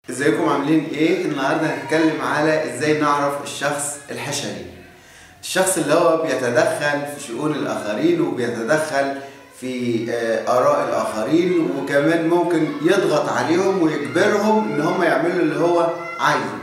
ازيكم عاملين ايه النهارده هنتكلم على ازاي نعرف الشخص الحشري الشخص اللي هو بيتدخل في شؤون الاخرين وبيتدخل في آه، اراء الاخرين وكمان ممكن يضغط عليهم ويجبرهم ان هم يعملوا اللي هو عايزه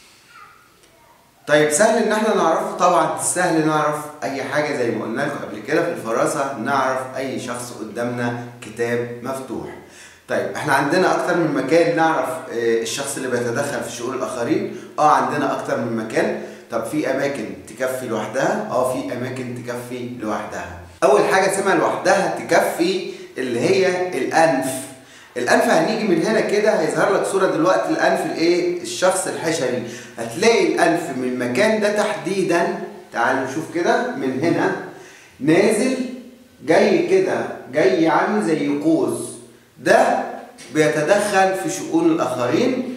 طيب سهل ان احنا نعرفه طبعا سهل نعرف اي حاجه زي ما قلنا لكم قبل كده في الفراسه نعرف اي شخص قدامنا كتاب مفتوح طيب احنا عندنا اكتر من مكان نعرف آه، الشخص اللي بيتدخل في شؤون الاخرين اه عندنا اكتر من مكان طب في اماكن تكفي لوحدها اه في اماكن تكفي لوحدها اول حاجه اسمها لوحدها تكفي اللي هي الانف الانف هنيجي من هنا كده هيظهر لك صوره دلوقتي الانف الايه الشخص الحشري هتلاقي الانف من المكان ده تحديدا تعالوا نشوف كده من هنا نازل جاي كده جاي عامل زي قوس ده بيتدخل في شؤون الاخرين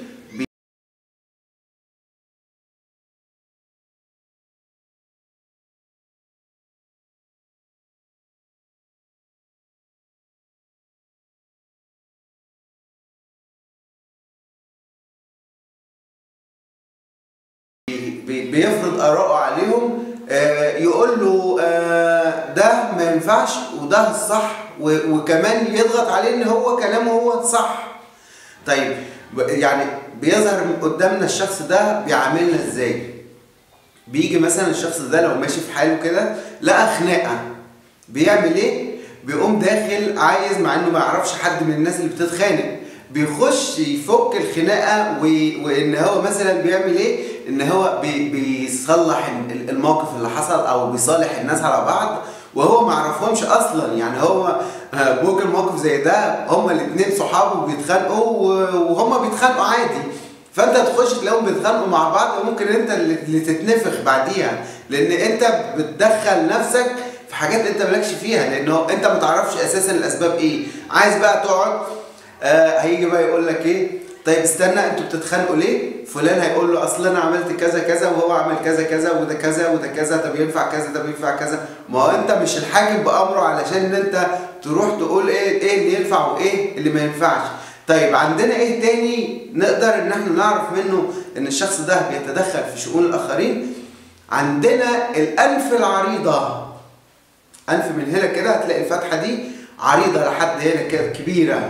بي- بيفرض آراءه عليهم آه، يقول له آه، ده ما ينفعش وده الصح و- وكمان يضغط عليه ان هو كلامه هو الصح طيب ب- يعني بيظهر من قدامنا الشخص ده بيعاملنا ازاي بيجي مثلا الشخص ده لو ماشي في حاله كده لقى خناقه بيعمل ايه بيقوم داخل عايز مع انه ما يعرفش حد من الناس اللي بتتخانق بيخش يفك الخناقه و... وان هو مثلا بيعمل ايه ان هو بي... بيصلح ال- الموقف اللي حصل او بيصالح الناس على بعض وهو ما يعرفهمش اصلا يعني هو آه، ممكن موقف زي ده هما الاثنين صحابه بيتخانقوا و- وهما بيتخانقوا عادي فانت تخش تلاقيهم بيتخانقوا مع بعض وممكن انت اللي اللي تتنفخ بعديها لان انت بتدخل نفسك في حاجات انت مالكش فيها لانه انت ما تعرفش اساسا الاسباب ايه عايز بقى تقعد آه هيجي بقى يقول لك ايه طيب استنى انتوا بتتخانقوا ليه فلان هيقول له اصل انا عملت كذا كذا وهو عمل كذا كذا وده كذا وده كذا طب ينفع كذا طب ينفع كذا ما هو انت مش الحاكم بامره علشان ان انت تروح تقول ايه ايه اللي ينفع وايه اللي ما ينفعش طيب عندنا ايه تاني نقدر ان احنا نعرف منه ان الشخص ده بيتدخل في شؤون الاخرين عندنا الانف العريضه انف من هنا كده هتلاقي الفتحه دي عريضه لحد هنا كده كبيره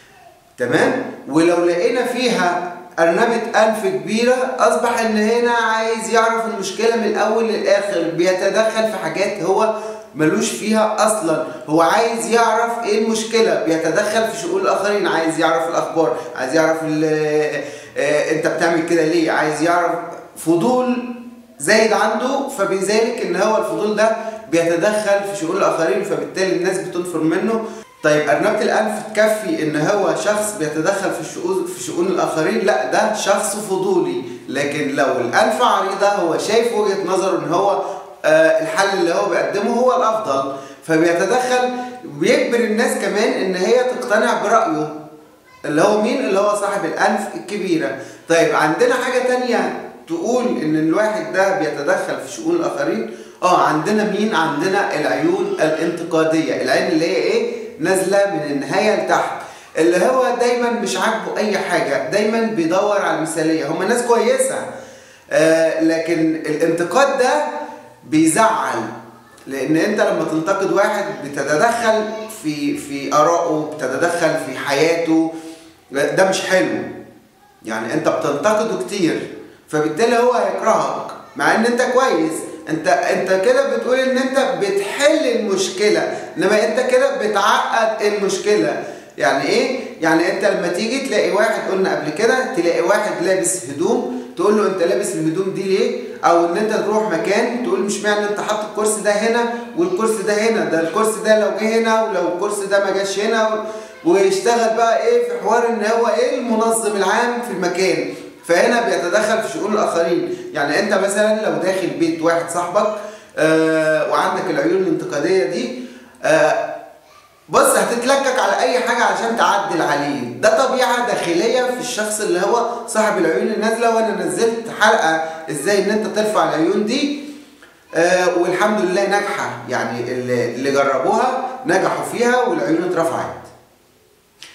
تمام ولو لقينا فيها أرنبة أنف كبيرة أصبح إن هنا عايز يعرف المشكلة من الأول للآخر بيتدخل في حاجات هو ملوش فيها أصلا هو عايز يعرف إيه المشكلة بيتدخل في شؤون الآخرين عايز يعرف الأخبار عايز يعرف ال- آه، أنت بتعمل كده ليه عايز يعرف فضول زايد عنده فبذلك ان هو الفضول ده بيتدخل في شؤون الاخرين فبالتالي الناس بتنفر منه طيب ارنبه الانف تكفي ان هو شخص بيتدخل في الشؤون في شؤون الاخرين لا ده شخص فضولي لكن لو الانف عريضه هو شايف وجهه نظره ان هو آه، الحل اللي هو بيقدمه هو الافضل فبيتدخل وبيجبر الناس كمان ان هي تقتنع برايه اللي هو مين اللي هو صاحب الانف الكبيره طيب عندنا حاجه تانية تقول ان الواحد ده بيتدخل في شؤون الاخرين اه عندنا مين عندنا العيون الانتقاديه العين اللي هي ايه نازله من النهايه لتحت اللي هو دايما مش عاجبه اي حاجه دايما بيدور على المثاليه هم ناس كويسه آه لكن الانتقاد ده بيزعل لان انت لما تنتقد واحد بتتدخل في في ارائه بتتدخل في حياته ده مش حلو يعني انت بتنتقده كتير فبالتالي هو هيكرهك مع ان انت كويس انت انت كده بتقول ان انت بتحل المشكله انما انت كده بتعقد المشكله يعني ايه يعني انت لما تيجي تلاقي واحد قلنا قبل كده تلاقي واحد لابس هدوم تقول له انت لابس الهدوم دي ليه او ان انت تروح مكان تقول مش معنى انت حاطط الكرسي ده هنا والكرسي ده هنا ده الكرسي ده لو جه هنا ولو الكرسي ده ما جاش هنا و... ويشتغل بقى ايه في حوار ان هو ايه المنظم العام في المكان فهنا بيتدخل في شؤون الاخرين يعني انت مثلا لو داخل بيت واحد صاحبك آه وعندك العيون الانتقاديه دي آه بص هتتلكك على اي حاجه عشان تعدل عليه ده طبيعه داخليه في الشخص اللي هو صاحب العيون النازله وانا نزلت حلقه ازاي ان انت ترفع العيون دي آه والحمد لله ناجحه يعني اللي اللي جربوها نجحوا فيها والعيون اترفعت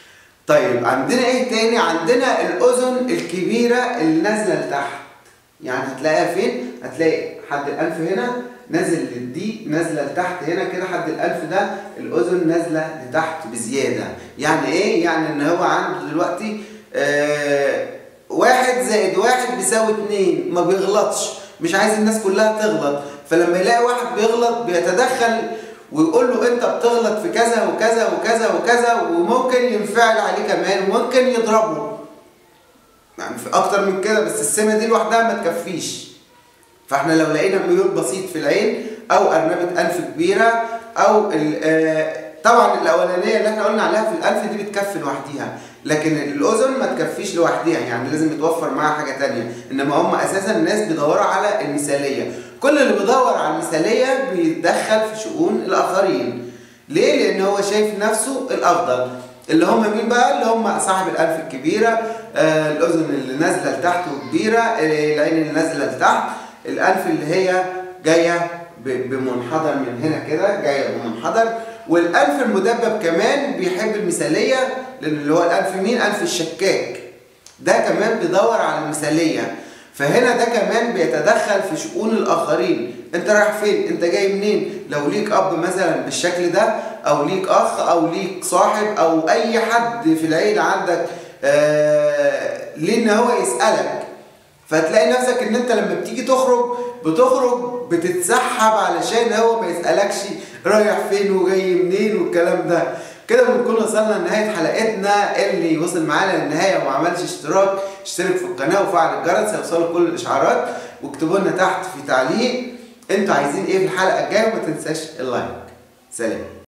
طيب عندنا ايه تاني عندنا الاذن الكبيره اللي نازله لتحت يعني هتلاقيها فين هتلاقي حد الانف هنا نازل للدي نازله لتحت هنا كده حد الانف ده الاذن نازله لتحت بزياده يعني ايه يعني ان هو عنده دلوقتي آه واحد زائد واحد بيساوي اتنين ما بيغلطش مش عايز الناس كلها تغلط فلما يلاقي واحد بيغلط بيتدخل ويقول له انت بتغلط في كذا وكذا وكذا وكذا وممكن ينفعل عليه كمان وممكن يضربه يعني في اكتر من كده بس السمه دي لوحدها ما تكفيش فاحنا لو لقينا ميول بسيط في العين او ارنبه انف كبيره او طبعا الاولانيه اللي احنا قلنا عليها في الانف دي بتكفي لوحديها لكن الاذن ما تكفيش لوحديها يعني لازم يتوفر معاها حاجه تانية انما هم اساسا الناس بيدوروا على المثاليه كل اللي بيدور على المثاليه بيتدخل في شؤون الاخرين ليه لان هو شايف نفسه الافضل اللي هم مين بقى اللي هم صاحب الانف الكبيره آه الاذن اللي نازله لتحت وكبيره العين اللي نازله لتحت الانف اللي هي جايه بمنحدر من هنا كده جايه بمنحدر والانف المدبب كمان بيحب المثاليه لان اللي هو الانف مين انف الشكاك ده كمان بيدور على المثاليه فهنا ده كمان بيتدخل في شؤون الاخرين انت رايح فين انت جاي منين لو ليك اب مثلا بالشكل ده او ليك اخ او ليك صاحب او اي حد في العيله عندك آه ليه ان هو يسالك فتلاقي نفسك ان انت لما بتيجي تخرج بتخرج بتتسحب علشان هو ما يسالكش رايح فين وجاي منين والكلام ده كده بنكون وصلنا لنهايه حلقتنا اللي وصل معانا للنهايه وما عملش اشتراك اشترك في القناه وفعل الجرس هيوصلوا كل الاشعارات واكتبوا لنا تحت في تعليق انتوا عايزين ايه في الحلقه الجايه وما تنساش اللايك سلام